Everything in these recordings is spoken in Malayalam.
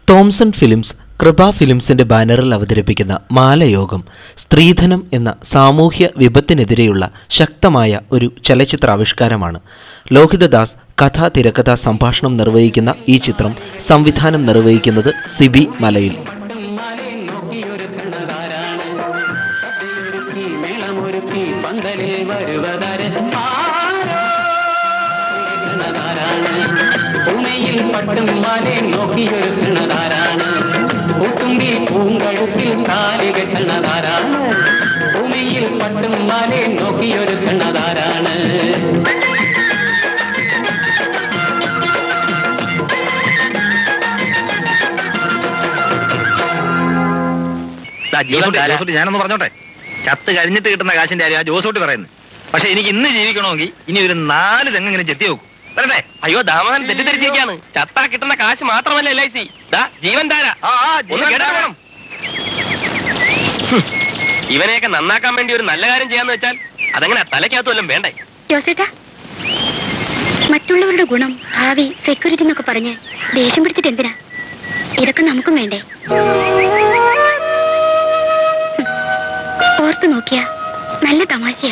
തോംസൺ ഫിലിംസ് കൃപ ഫിലിംസിന്റെ ബാനറിൽ അവതരിപ്പിക്കുന്ന മാലയോഗം സ്ത്രീധനം എന്ന സാമൂഹ്യ വിപത്തിനെതിരെയുള്ള ശക്തമായ ഒരു ചലച്ചിത്രാവിഷ്കാരമാണ് ലോഹിതദാസ് കഥ തിരക്കഥ സംഭാഷണം നിർവഹിക്കുന്ന ഈ ചിത്രം സംവിധാനം നിർവഹിക്കുന്നത് സിബി മലയിൽ മാലെ നോക്കിയൊരുക്കണതാരാണ് സദ്യയൊരുക്കി മേളമൊരുക്കി പന്തലിൽ വരുവതാര് ആരാണ് ഭൂമിയിൽ പട്ടും മാലെ നോക്കിയൊരുക്കണതാരാണ് പൂത്തുമ്പി പൂങ്കഴുത്തിൽ കാലി കെട്ടണതാരാണ് ഭൂമിയിൽ പട്ടും മാലെ നോക്കിയൊരുക്കണതാരാണ് ദാ, ജോസൂട്ടി, ജോസൂട്ടി, ഞാനൊന്ന് പറഞ്ഞോട്ടെ ചത്ത് കഴിഞ്ഞിട്ട് കിട്ടുന്ന കാശിന്റെ കാര്യം ആ ജോസൂട്ടി പറയുന്നത് പക്ഷെ എനിക്ക് ഇന്ന് ജീവിക്കണമെങ്കിൽ ഇനി ഒരു നാല് തെങ്ങെങ്കിലും ചെത്തി വെക്കും വരട്ടെ അയ്യോ ദാമോദരൻ തെറ്റിദ്ധരിച്ചിരിക്കാണ് ചത്താ കിട്ടുന്ന കാശ് മാത്രമല്ല L I C Jeevan Tara ആ ആ ഒന്ന് കേട്ടോ വേണം ഇവനെയൊക്കെ നന്നാക്കാൻ വേണ്ടി ഒരു നല്ല കാര്യം ചെയ്യാന്ന് വെച്ചാൽ അതങ്ങനെ തലയ്ക്കകത്ത് വല്ലതും വേണ്ടേ ജോസേട്ടാ മറ്റുള്ളവരുടെ ഗുണം ഭാവി സെക്യൂരിറ്റി എന്നൊക്കെ പറഞ്ഞ് ദേഷ്യം പിടിച്ചിട്ട് എന്തിനാ ഇതൊക്കെ നമുക്കും വേണ്ടേ ഹും. ഓർത്ത് നോക്കിയാ നല്ല തമാശയാ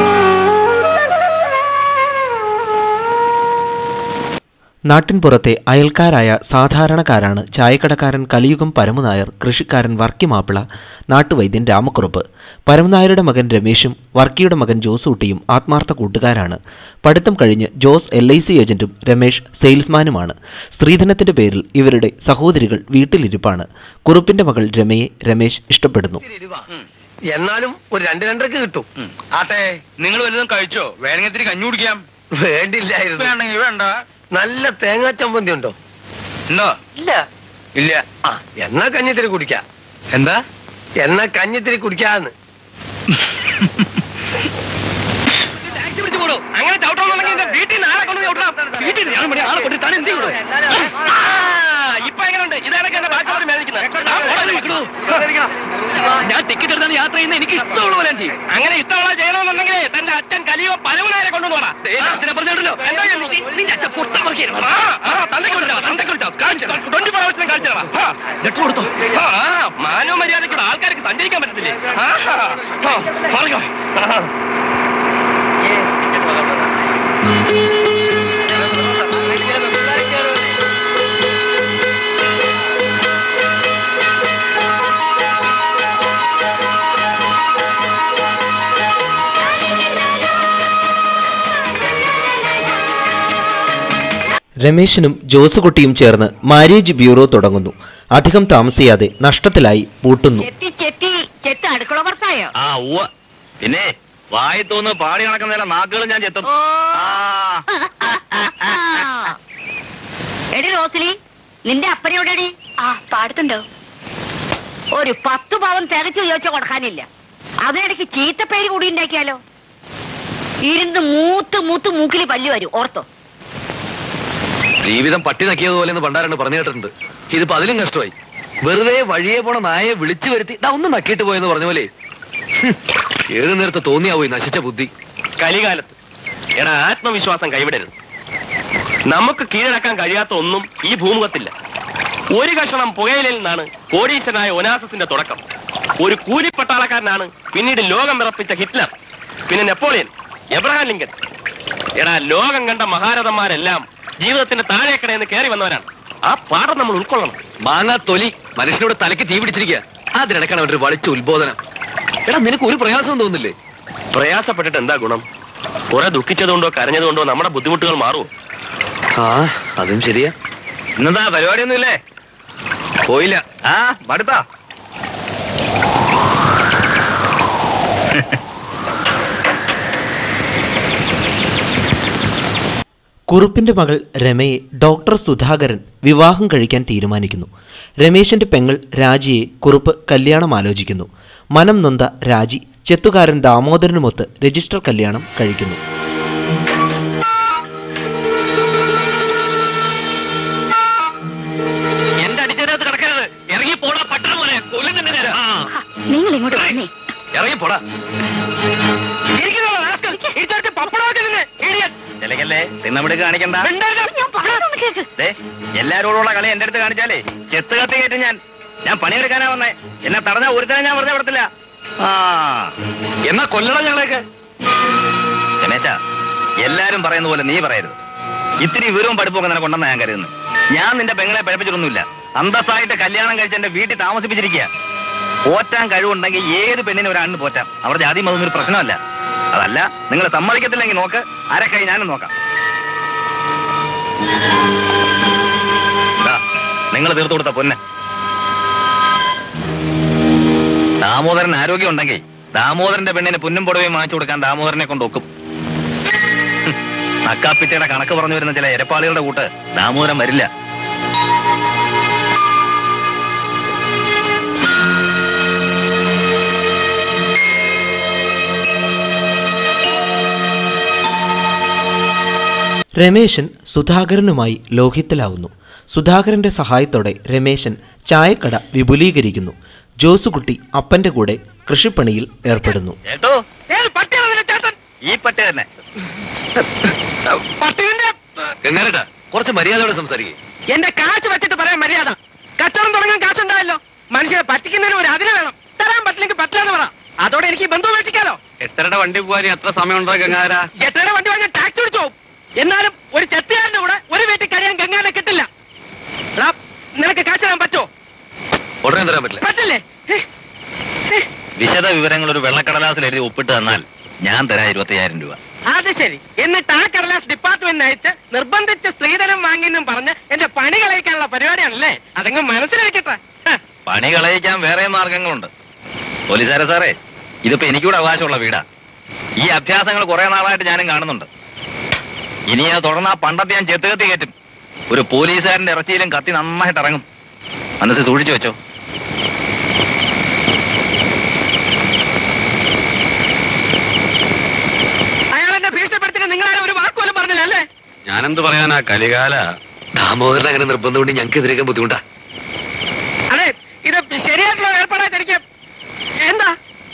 നാട്ടിൻപുറത്തെ അയൽക്കാരായ സാധാരണക്കാരാണ് ചായക്കടക്കാരൻ കലിയുഗം പരമനായർ കൃഷിക്കാരൻ വർക്കി മാപ്പിള നാട്ടുവൈദ്യൻ രാമക്കുറുപ്പ് പരമനായരുടെ മകൻ രമേശും വർക്കിയുടെ മകൻ ജോസൂട്ടിയും ആത്മാർത്ഥ കൂട്ടുകാരാണ് പഠിത്തം കഴിഞ്ഞ് ജോസ് എൽ ഐ സി ഏജന്റും രമേശ് സെയിൽസ്മാനുമാണ് സ്ത്രീധനത്തിന്റെ പേരിൽ ഇവരുടെ സഹോദരികൾ വീട്ടിലിരിപ്പാണ് കുറുപ്പിന്റെ മകൾ രമയെ രമേശ് ഇഷ്ടപ്പെടുന്നു എന്നാലും ഒരു രണ്ട് രണ്ടരക്ക് കിട്ടും ആട്ടെ നിങ്ങൾ വല്ലതും കഴിച്ചോ വേണമെങ്കിൽ ഇത്തിരി കഞ്ഞി കുടിക്കാം വേണ്ടില്ലായിരുന്നു വേണമെങ്കിൽ വേണ്ട നല്ല തേങ്ങാ ചമ്മന്തി ഉണ്ടോ ഉണ്ടോ ഇല്ല ഇല്ല ആ എന്നാ കഞ്ഞിത്തിരി കുടിക്കാം എന്താ എന്നാ കഞ്ഞിത്തിരി കുടിക്കാന്ന് ടാക്സി പിടിച്ചു പോടോ അങ്ങനെ ചവിട്ടണമെന്നുണ്ടെങ്കിൽ എന്റെ വീട്ടിൽ നിന്ന് ആളെ കൊണ്ട് ചവിട്ടണം വീട്ടിൽ നിന്ന് ഞാൻ ഇവിടെ ആളെ കൊണ്ട് താൻ എന്ത് ചെയ്യണോ ഇപ്പൊ എങ്ങനെയുണ്ട് ഇതാണൊക്കെ എന്റെ ബാക്കി മേടിക്കുന്നത് ഞാൻ ടിക്കറ്റ് എടുത്താണ് യാത്ര ചെയ്യുന്ന എനിക്ക് ഇഷ്ടമുള്ള പോലെ ഞാൻ ചെയ്യും അങ്ങനെ ഇഷ്ടമുള്ള ചെയ്യണമെന്നുണ്ടെങ്കിൽ തന്റെ അച്ഛൻ കലിയോ പരമനാരെ കൊണ്ടുവന്ന് പറ അച്ഛനെ പറഞ്ഞിട്ടല്ലോ എന്താ ഞാൻ നോക്കി? നിന്റെ അച്ഛൻ പൊട്ടം പറിക്കുന്നു. ആ, ആ, തന്തയ്ക്ക് വിളിച്ചോ, തന്തയ്ക്ക് വിളിച്ചോ. കാണിച്ചു തരാം. 24 hours ന് കാണിച്ചു തരാം. ആ, ലെറ്റർ കൊടുത്തോ. ആ, ആ, മാനവ മര്യാദയ്ക്കൂടെ ആൾക്കാർക്ക് സഞ്ചരിക്കാൻ പറ്റത്തില്ലേ ആ, ആ, പറഞ്ഞോ ആ. രമേശിനും ജോസുകുട്ടിയും ചേർന്ന് മാരേജ് ബ്യൂറോ തുടങ്ങുന്നു അധികം താമസിയാതെ നഷ്ടത്തിലായി പൂട്ടുന്നു ചെത്തി ചെത്തി ചെത്ത് അടുക്കള പുറത്തായോ ആ ഉവ്വ പിന്നെ വായി തോന്ന് പാടി നടക്കുന്ന നാക്കുകളും ഞാൻ ചെത്തും ഓ ആ എടി റോസ്ലി നിന്റെ അപ്പനെവിടെടി ആ പാടത്തുണ്ടോ ഒരു പത്ത് പവൻ തികച്ചു ചോദിച്ച കൊടുക്കാനില്ല അതിനിടയ്ക്ക് ചീത്തപ്പേര് കൂടി ഉണ്ടാക്കിയാലോ ഇരുന്ന് മൂത്ത് മൂത്ത് മൂക്കിൽ പല്ലു വരും ഓർത്തോ ജീവിതം പട്ടി നക്കിയതുപോലെ എന്ന് പണ്ടാരാണ് പറഞ്ഞു കേട്ടിട്ടുണ്ട് ഇതിപ്പോ അതിലും കഷ്ടമായി വെറുതെ വഴിയെ പോണ നായെ വിളിച്ചു വരുത്തി ദാ ഒന്ന് നക്കിയിട്ട് പോയെന്ന് പറഞ്ഞ പോലെ ഹും, ഏത് നേരത്തെ തോന്നിയാവോ ഈ നശിച്ച ബുദ്ധി കലികാലത്ത് എടാ ആത്മവിശ്വാസം കൈവിടരുത് നമുക്ക് കീഴടക്കാൻ കഴിയാത്ത ഒന്നും ഈ ഭൂമുഖത്തില്ല ഒരു കഷണം പുകയിലിൽ നിന്നാണ് കോടീശ്വരനായ ഒനാസത്തിന്റെ തുടക്കം ഒരു കൂലിപ്പട്ടാളക്കാരനാണ് പിന്നീട് ലോകം വിറപ്പിച്ച ഹിറ്റ്ലർ പിന്നെ നെപ്പോളിയൻ എബ്രഹാം ലിങ്കൻ എടാ ലോകം കണ്ട മഹാരഥന്മാരെല്ലാം ജീവിതത്തിന്റെ താഴേക്കടയെന്ന് കയറി വന്നവരാണ് ആ പാഠം നമ്മൾ ഉൾക്കൊള്ളണം മാങ്ങാ തൊലി മനുഷ്യനോട് തലയ്ക്ക് തീ പിടിച്ചിരിക്കുക അതിനിടക്കാണ് അവന്റെ വളിച്ച ഉത്ബോധനം എടാ നിനക്ക് ഒരു പ്രയാസവും തോന്നില്ലേ പ്രയാസപ്പെട്ടിട്ട് എന്താ ഗുണം കുറെ ദുഃഖിച്ചതുകൊണ്ടോ കരഞ്ഞതുകൊണ്ടോ നമ്മുടെ ബുദ്ധിമുട്ടുകൾ മാറുമോ ആ അതും ശരിയാ ഇന്നെന്താ പരിപാടിയൊന്നും ഇല്ലേ പോയില്ല ആ മടുത്താ കുറുപ്പിന്റെ മകൾ രമയെ ഡോക്ടർ സുധാകരൻ വിവാഹം കഴിക്കാൻ തീരുമാനിക്കുന്നു രമേശിന്റെ പെങ്ങൾ രാജിയെ കുറുപ്പ് കല്യാണം ആലോചിക്കുന്നു മനം നൊന്ത രാജി ചെത്തുകാരൻ ദാമോദരനുമൊത്ത് രജിസ്റ്റർ കല്യാണം കഴിക്കുന്നു എന്റെ അടിച്ചതിനകത്ത് കിടക്കരുത് ഇറങ്ങി പോടാ പട്ടണ പോലെ കൊല്ലുന്നുണ്ട് ഞാൻ. ആ. നിങ്ങൾ ഇങ്ങോട്ട് വന്നേ ഇറങ്ങി പോടാ ഇരിക്കുന്നതാ, rascal. ഇടിച്ചടിച്ച് പപ്പടമാക്കി നിന്നെ, idiot. ചിലക്കല്ലേ തിന്നമിട് കാണിക്കണ്ട മിണ്ടരുത്. ഞാൻ പറയുന്നത് കേക്ക് ദേ, എല്ലാരോടുള്ള കളി എന്റെ അടുത്ത് കാണിച്ചാലേ ചെത്ത് കത്തി കയറ്റി ഞാൻ ഞാൻ പണിയെടുക്കാനാ വന്നേ എന്നെ തടഞ്ഞ ഒരുത്തനെ ഞാൻ വെറുതെ വിടത്തില്ല ആ എന്നാ കൊല്ലണം ഞങ്ങളെയൊക്കെ രമേശ എല്ലാരും പറയുന്ന പോലെ നീ പറയരുത് ഇത്തിരി വിവരവും പഠിപ്പൊക്കെ നിനക്ക് ഉണ്ടെന്ന് ഞാൻ കരുതുന്നു ഞാൻ നിന്റെ പെങ്ങളെ പഴപ്പിച്ചിട്ടൊന്നുമില്ല അന്തസ്സായിട്ട് കല്യാണം കഴിച്ച് എന്റെ വീട്ടിൽ താമസിപ്പിച്ചിരിക്കുക പോറ്റാൻ കഴിവുണ്ടെങ്കിൽ ഏത് പെണ്ണിനെ ഒരു ആണിന് പോറ്റാം അവരുടെ ജാതി മതം ഒരു പ്രശ്നമല്ല അതല്ല നിങ്ങൾ സമ്മതിക്കത്തില്ലെങ്കിൽ നോക്ക് ആരൊക്കെ ഞാനും നോക്കാം നിങ്ങൾ തീർത്തു കൊടുത്ത പൊന്നെ ദാമോദരൻ ആരോഗ്യം ഉണ്ടെങ്കിൽ ദാമോദരന്റെ പെണ്ണിന് പുന്നും പുടവയും വാങ്ങിച്ചു കൊടുക്കാൻ ദാമോദരനെ കൊണ്ട് ഒക്കും ഹും, നക്കാപ്പിച്ചയുടെ കണക്ക് പറഞ്ഞു വരുന്ന ചില എരപ്പാളികളുടെ കൂട്ട് ദാമോദരൻ വരില്ല രമേശൻ സുധാകരനുമായി ലോഹിത്തലാവുന്നു സുധാകരന്റെ സഹായത്തോടെ രമേശൻ ചായക്കട വിപുലീകരിക്കുന്നു ജോസുകുട്ടി അപ്പന്റെ കൂടെ കൃഷിപ്പണിയിൽ ഏർപ്പെടുന്നു കേട്ടോ ഈ പട്ടി തന്നെ ഗംഗാരട്ടാ കുറച്ച് മര്യാദയോടെ സംസാരിക്കേ എന്റെ കാശ് വെച്ചിട്ട് പറയാൻ മര്യാദ കച്ചവടം തുടങ്ങാൻ കാശുണ്ടായല്ലോ മനുഷ്യരെ പറ്റിക്കുന്നതിന് ഒരു അതിന് വേണം തരാൻ പറ്റില്ലെങ്കിൽ പറ്റില്ലെന്ന് പറ അതോടെ എനിക്ക് ഈ ബന്ധു മേടിക്കാലോ എത്രയുടെ വണ്ടി പോകാൻ എത്ര സമയമുണ്ടോ ഗംഗാര എത്രയുടെ വണ്ടി വാങ്ങാൻ ടാക്സി പിടിച്ചു പോകും എന്നാലും ഒരു ചെത്തുകാരന്റെ കൂടെ ഒരു വീട്ടിൽ കഴിയാൻ ഗംഗാനെ കിട്ടില്ല എടാ, നിനക്ക് കാശ് തരാൻ പറ്റോ ഉടനെ തരാൻ പറ്റില്ല പറ്റില്ലേ ഹേ, ഹേ. വിശദ വിവരങ്ങൾ ഒരു വെള്ളക്കടലാസിൽ എഴുതി ഒപ്പിട്ട് തന്നാൽ ഞാൻ തരാം ഇരുപത്തിയായിരം രൂപ അത് ശരി എന്നിട്ട് ആ കടലാസ് ഡിപ്പാർട്ട്മെന്റ് അയച്ച് നിർബന്ധിച്ച് സ്ത്രീധനം വാങ്ങിയെന്നും പറഞ്ഞ് എന്റെ പണി കളയിക്കാനുള്ള പരിപാടിയാണല്ലേ അതങ്ങ് മനസ്സിലാക്കട്ടെ ഹ. പണി കളയിക്കാൻ വേറെ മാർഗങ്ങളുണ്ട് പോലീസുകാരെ സാറേ ഇതിപ്പോ എനിക്കൂടെ അവകാശമുള്ള വീടാ ഈ അഭ്യാസങ്ങൾ കുറെ നാളായിട്ട് ഞാനും കാണുന്നുണ്ട് ഇനി അത് തുടർന്ന് ആ പണ്ടത്തെ ഞാൻ ചെത്തുകത്തി കയറ്റും ഒരു പോലീസുകാരന്റെ ഇറച്ചിയിലും കത്തി നന്നായിട്ട് ഇറങ്ങും മനസ്സിൽ സൂക്ഷിച്ചു വെച്ചോ അയാൾ എന്നെ ഭീഷണിപ്പെടുത്തിട്ട് നിങ്ങളാരും ഒരു വാക്കുപോലും പറഞ്ഞില്ല അല്ലേ ഞാനെന്ത് പറയാനാ കലികാല ദാമോദരൻ അങ്ങനെ നിർബന്ധം കൊണ്ട് ഞങ്ങൾക്ക് എതിരേക്കാൻ ബുദ്ധിമുട്ടാ അതെ ഇത് ശരിയായിട്ടുള്ള ഏർപ്പാടായിട്ട് എനിക്ക് എന്താ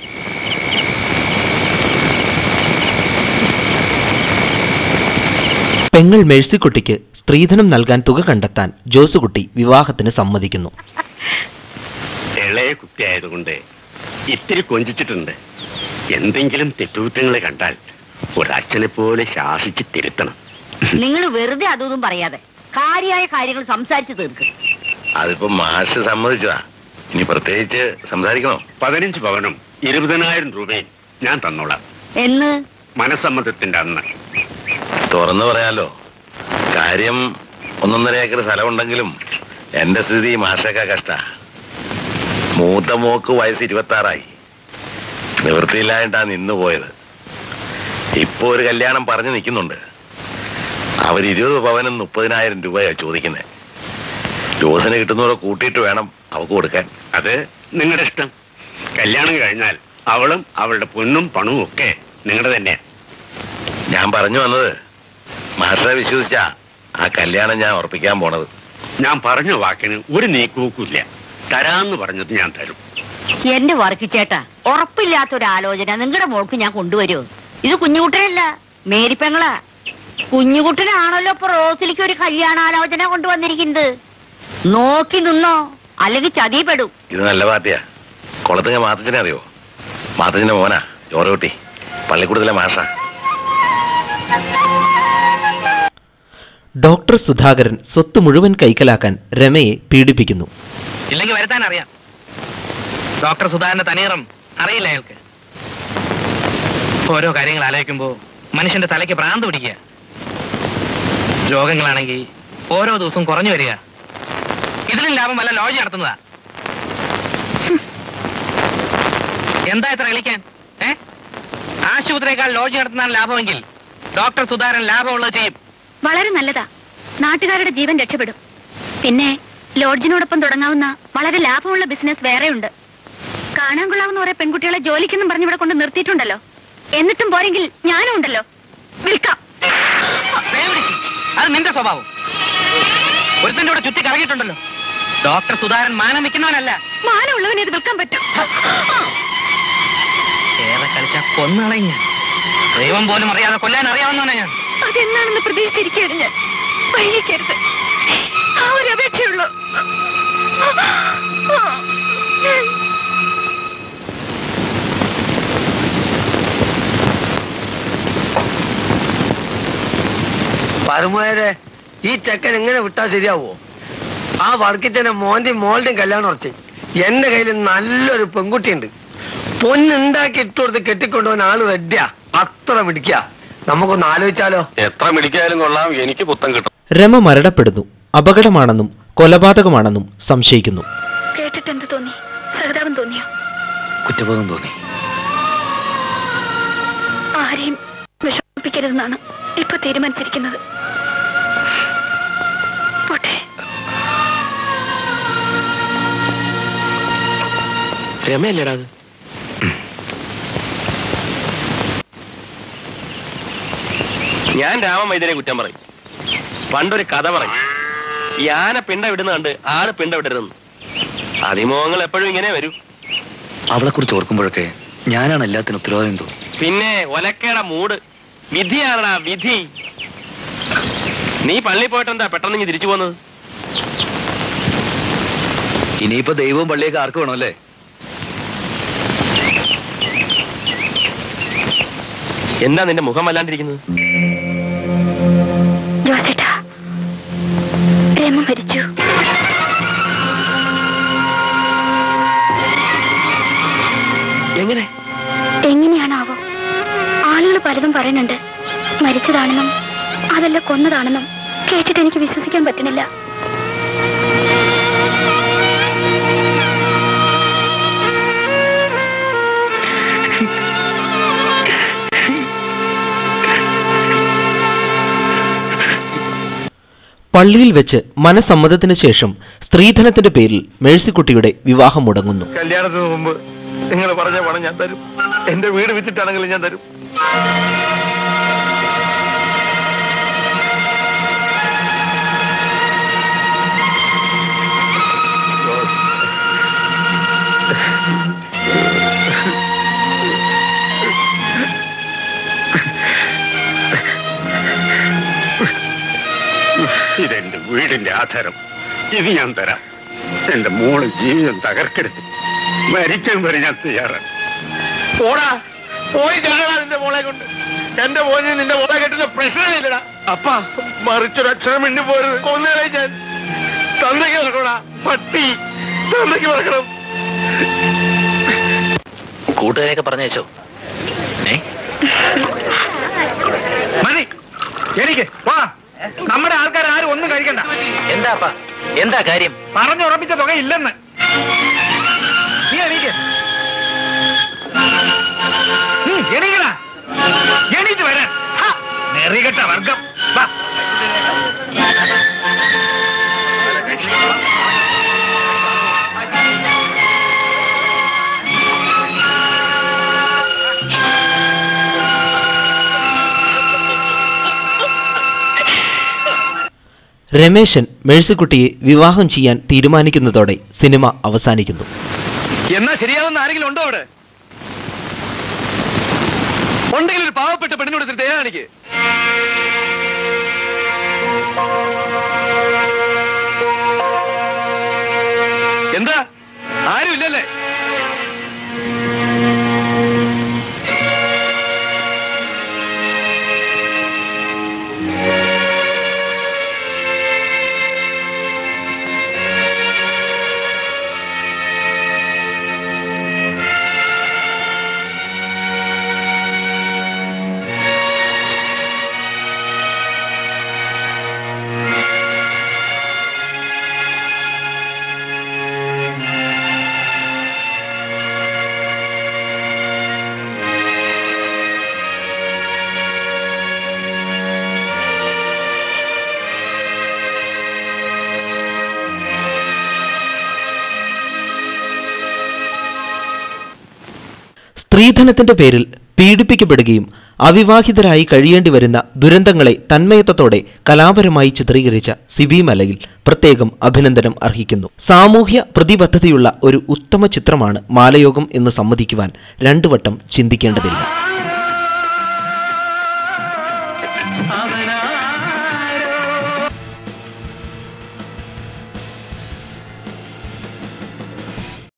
പെങ്ങൾ മേഴ്സിക്കുട്ടിക്ക് സ്ത്രീധനം നൽകാൻ തുക കണ്ടെത്താൻ ജോസുകുട്ടി വിവാഹത്തിന് സമ്മതിക്കുന്നു ഇളയ കുട്ടിയായതുകൊണ്ട് ഇത്തിരി കൊഞ്ചിച്ചിട്ടുണ്ട് എന്തെങ്കിലും തെറ്റുകുറ്റങ്ങൾ കണ്ടാൽ ഒരച്ഛനെ പോലെ ശാസിച്ച് തിരുത്തണം നിങ്ങൾ വെറുതെ അതൊന്നും പറയാതെ കാര്യമായ കാര്യങ്ങൾ സംസാരിച്ചു തീർക്കും അതിപ്പോ മാഷ് സമ്മതിച്ചതാ ഇനി പ്രത്യേകിച്ച് സംസാരിക്കണോ പതിനഞ്ച് പവനും ഇരുപതിനായിരം രൂപയും ഞാൻ തന്നോളാം എന്ന് മനസ്സമ്മതത്തിന്റെ അന്ന് തുറന്നു പറയാലോ കാര്യം ഒന്നൊന്നര ഏക്കർ സ്ഥലമുണ്ടെങ്കിലും എന്റെ സ്ഥിതി മാഷക്ക കഷ്ട മൂത്ത മോക്ക് വയസ്സ് ഇരുപത്തി ആറായി നിവൃത്തിയില്ലായിട്ടാ നിന്നു പോയത് ഇപ്പൊ ഒരു കല്യാണം പറഞ്ഞു നിൽക്കുന്നുണ്ട് അവർ ഇരുപത് പവനും മുപ്പതിനായിരം രൂപയാ ചോദിക്കുന്നത് ജോസിന് കിട്ടുന്നവരെ കൂട്ടിയിട്ട് വേണം അവക്ക് കൊടുക്കാൻ അത് നിങ്ങളുടെ ഇഷ്ടം കല്യാണം കഴിഞ്ഞാൽ അവളും അവളുടെ പൊന്നും പണവും ഒക്കെ നിങ്ങളുടെ തന്നെയാ ഞാൻ പറഞ്ഞു വന്നത് മാഷെ വിശ്വസിച്ചാ ആ കല്യാണം ഞാൻ ഉറപ്പിക്കാൻ പോണത് ഞാൻ പറഞ്ഞ വാക്കിന് ഒരു നീക്കുവെക്കില്ല തരാന്ന് പറഞ്ഞത് ഞാൻ തരും എന്റെ വർക്കിച്ചേട്ടാ ഉറപ്പില്ലാത്തൊരാലോചന നിങ്ങളുടെ മോൾക്ക് ഞാൻ കൊണ്ടുവരുമോ ഇത് കുഞ്ഞുകുട്ടനല്ല മേരിപ്പെങ്ങളാ കുഞ്ഞുകുട്ടനാണല്ലോ ഇപ്പൊ റോസിലേക്ക് ഒരു കല്യാണാലോചന കൊണ്ടുവന്നിരിക്കുന്നത് നോക്കി നിന്നോ അല്ലെങ്കിൽ ചതിപ്പെടും ഇത് നല്ല പാർട്ടിയാ കുളത്തുങ്ങ മാത്തച്ഛനെ അറിയോ മാത്തച്ഛന്റെ മോനാ ചോറകുട്ടി പള്ളിക്കൂടത്തിലെ മാഷ ഡോക്ടർ സുധാകരൻ സ്വത്ത് മുഴുവൻ കൈക്കലാക്കാൻ രമയെ പീഡിപ്പിക്കുന്നു ഇല്ലെങ്കിൽ വരുത്താൻ അറിയാം ഡോക്ടർ സുധാകരന്റെ തനീറം അറിയില്ല അയാൾക്ക് ഓരോ കാര്യങ്ങൾ ആലോചിക്കുമ്പോ മനുഷ്യന്റെ തലയ്ക്ക് ഭ്രാന്ത് പിടിക്കുക രോഗങ്ങളാണെങ്കിൽ ഓരോ ദിവസവും കുറഞ്ഞു വരിക ഇതിലും ലാഭം വല്ല ലോഡ്ജ് നടത്തുന്നതാ ഹും. എന്താ ഇത്ര കളിക്കാൻ ഏ ആശുപത്രിയേക്കാൾ ലോഡ്ജ് നടത്തുന്നതാണ് ലാഭമെങ്കിൽ ഡോക്ടർ സുധാകരൻ ലാഭമുള്ളത് ചെയ്യും വളരെ നല്ലതാ നാട്ടുകാരുടെ ജീവൻ രക്ഷപ്പെടും പിന്നെ ലോഡ്ജിനോടൊപ്പം തുടങ്ങാവുന്ന വളരെ ലാഭമുള്ള ബിസിനസ് വേറെയുണ്ട് കാണാൻ കൊള്ളാവുന്ന കുറെ പെൺകുട്ടികളെ ജോലിക്കെന്നും പറഞ്ഞ് ഇവിടെ കൊണ്ട് നിർത്തിയിട്ടുണ്ടല്ലോ എന്നിട്ടും പോരെങ്കിൽ ഞാനും ഉണ്ടല്ലോ വിൽക്കാം ദേ പിടിക്ക്. അത് നിന്റെ സ്വഭാവം ഒരുത്തന്റെ കൂടെ ചുറ്റി കറങ്ങിയിട്ടുണ്ടല്ലോ ഡോക്ടർ സുധാകരൻ മാനം വെക്കുന്നവനല്ല മാനമുള്ളവനെ ഇത് വിൽക്കാൻ പറ്റും ഏറെ കളിച്ച കൊന്നളയും ഞാൻ ദൈവം പോലും അറിയാതെ കൊല്ലാൻ അറിയാവുന്നവനാ ഞാൻ അതെന്നാണെന്ന് പ്രതീക്ഷിച്ചിരിക്കുകയാണ് ഞാൻ വൈകിക്കരുത് ആ ഒരു അപേക്ഷയുള്ളൂ പരമോയരെ ഈ ചെക്കൻ എങ്ങനെ വിട്ടാ ശരിയാവോ ആ വർക്കിച്ചനെ മോന്റെയും മോളുടെയും കല്യാണം ഉറച്ച് എന്റെ കയ്യിൽ നല്ലൊരു പെൺകുട്ടിയുണ്ട് പൊന്നുണ്ടാക്കി ഇട്ട് കൊടുത്ത് കെട്ടിക്കൊണ്ടുപോകാൻ ആള് റെഡിയാ അത്ര മിടിക്കുക നമുക്കൊന്ന് ആലോചിച്ചാലോ എത്ര മിടിക്കായാലും കൊള്ളാം എനിക്ക് പുത്തം കിട്ടും രമ മരണപ്പെടുന്നു അപകടമാണെന്നും കൊലപാതകമാണെന്നും സംശയിക്കുന്നു കേട്ടിട്ട് എന്ത് തോന്നി സഹതാപം തോന്നിയോ കുറ്റബോധം തോന്നി ആരെയും വിഷമിപ്പിക്കരുതെന്നാണ് ഇപ്പൊ തീരുമാനിച്ചിരിക്കുന്നത് പോട്ടെ രമയല്ലേടാ അത് ഞാൻ രാമവൈദ്യരെ കുറ്റം പറയും പണ്ടൊരു കഥ പറയും ഈ ആന പിണ്ട വിടുന്ന കണ്ട് ആട് പിണ്ട വിടരുതെന്ന് അതിമോഹങ്ങൾ എപ്പോഴും ഇങ്ങനെ വരൂ അവളെ കുറിച്ച് ഓർക്കുമ്പോഴൊക്കെ ഞാനാണ് എല്ലാത്തിനും ഉത്തരവാദിത്വം തോന്നും പിന്നെ ഒലക്കേട മൂട് വിധിയാണടാ വിധി നീ പള്ളി പോയിട്ടെന്താ പെട്ടെന്ന് ഇങ്ങ് തിരിച്ചു പോന്നത് ഇനിയിപ്പോ ദൈവവും പള്ളിയൊക്കെ ആർക്ക് വേണമല്ലേ എന്താ നിന്റെ മുഖം വല്ലാണ്ടിരിക്കുന്നത് ജോസേട്ടാ രമ മരിച്ചു എങ്ങനെ എങ്ങനെയാണാവോ ആളുകൾ പലതും പറയുന്നുണ്ട് മരിച്ചതാണെന്നും അതല്ല കൊന്നതാണെന്നും കേട്ടിട്ട് എനിക്ക് വിശ്വസിക്കാൻ പറ്റണില്ല പള്ളിയിൽ വെച്ച് മനസമ്മതത്തിന് ശേഷം സ്ത്രീധനത്തിന്റെ പേരിൽ മേഴ്സിക്കുട്ടിയുടെ വിവാഹം മുടങ്ങുന്നു കല്യാണത്തിന് മുമ്പ് നിങ്ങൾ പറഞ്ഞ പണം ഞാൻ തരും എന്റെ വീട് വിറ്റിട്ടാണെങ്കിലും ഞാൻ തരും ഇതെന്റെ വീടിന്റെ ആധാരം ഇത് ഞാൻ തരാം എന്റെ മോള് ജീവിതം തകർക്കരുത് മരിക്കാൻ വരെ ഞാൻ തയ്യാറാണ് പോടാ പോയി ചാടാ നിന്റെ മോളെ കൊണ്ട് എന്റെ മോനെ നിന്റെ മോളെ കെട്ടുന്ന പ്രശ്നമില്ലടാ അപ്പ മറിച്ചൊരു അക്ഷരം മിണ്ടി പോരുത് കൊന്നുകളെ ഞാൻ തന്തയ്ക്ക് പറക്കണടാ പട്ടി തന്തയ്ക്ക് പറക്കണം കൂട്ടുകാരെയൊക്കെ പറഞ്ഞയച്ചോ ഏ മതി എനിക്ക് വാ നമ്മുടെ ആൾക്കാർ ആരും ഒന്നും കഴിക്കണ്ട എന്താ എന്താ കാര്യം പറഞ്ഞുറപ്പിച്ച തുക ഇല്ലെന്ന് നീ എണീക്ക് ഉം, എണീക്കടാ എണീറ്റ് വരാൻ ഹാ, നെറികെട്ട വർഗം വാ രമേശൻ മേഴ്സിക്കുട്ടിയെ വിവാഹം ചെയ്യാൻ തീരുമാനിക്കുന്നതോടെ സിനിമ അവസാനിക്കുന്നു എന്നാ ശരിയാവുന്ന ആരെങ്കിലും ഉണ്ടോ അവിടെ ഉണ്ടെങ്കിൽ ഒരു പാവപ്പെട്ട പെണ്ണിനോട് ഇത്തിരി ദയ കാണിക്ക് എന്താ ആരും ഇല്ലല്ലേ സ്ത്രീധനത്തിന്റെ പേരിൽ പീഡിപ്പിക്കപ്പെടുകയും അവിവാഹിതരായി കഴിയേണ്ടി വരുന്ന ദുരന്തങ്ങളെ തന്മയത്വത്തോടെ കലാപരമായി ചിത്രീകരിച്ച സിബി മലയിൽ പ്രത്യേകം അഭിനന്ദനം അർഹിക്കുന്നു സാമൂഹ്യ പ്രതിബദ്ധതയുള്ള ഒരു ഉത്തമ ചിത്രമാണ് മാലയോഗം എന്ന് സമ്മതിക്കുവാൻ രണ്ടു വട്ടം ചിന്തിക്കേണ്ടതില്ല അവനാ